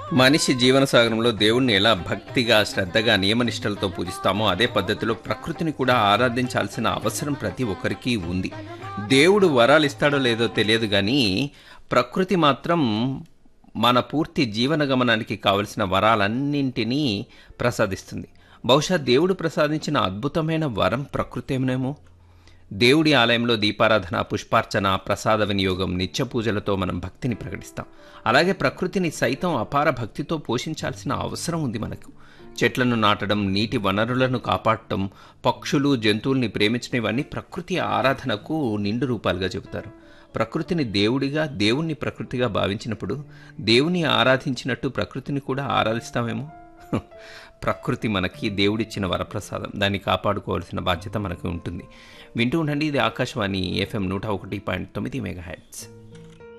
మనిషి జీవన సాగరంలో దేవుణ్ణి ఎలా భక్తిగా శ్రద్ధగా నియమనిష్టలతో పూజిస్తామో అదే పద్ధతిలో ప్రకృతిని కూడా ఆరాధించాల్సిన అవసరం ప్రతి ఒక్కరికి ఉంది దేవుడు వరాలు ఇస్తాడో లేదో తెలియదు కానీ ప్రకృతి మాత్రం మన పూర్తి జీవన గమనానికి కావలసిన వరాలన్నింటినీ ప్రసాదిస్తుంది బహుశా దేవుడు ప్రసాదించిన అద్భుతమైన వరం ప్రకృతేమనేమో దేవుడి ఆలయంలో దీపారాధన పుష్పార్చన ప్రసాద వినియోగం నిత్య పూజలతో మనం భక్తిని ప్రకటిస్తాం అలాగే ప్రకృతిని సైతం అపార భక్తితో పోషించాల్సిన అవసరం ఉంది మనకు చెట్లను నాటడం నీటి వనరులను కాపాడటం పక్షులు జంతువుల్ని ప్రేమించడం ఇవన్నీ ప్రకృతి ఆరాధనకు నిండు రూపాలుగా చెబుతారు ప్రకృతిని దేవుడిగా దేవుణ్ణి ప్రకృతిగా భావించినప్పుడు దేవుని ఆరాధించినట్టు ప్రకృతిని కూడా ఆరాధిస్తామేమో ప్రకృతి మనకి దేవుడిచ్చిన వరప్రసాదం దాన్ని కాపాడుకోవాల్సిన బాధ్యత మనకు ఉంటుంది వింటూ ఉండండి ఇది ఆకాశవాణి ఎఫ్ఎం నూట ఒకటి పాయింట్ తొమ్మిది మెగా హెడ్స్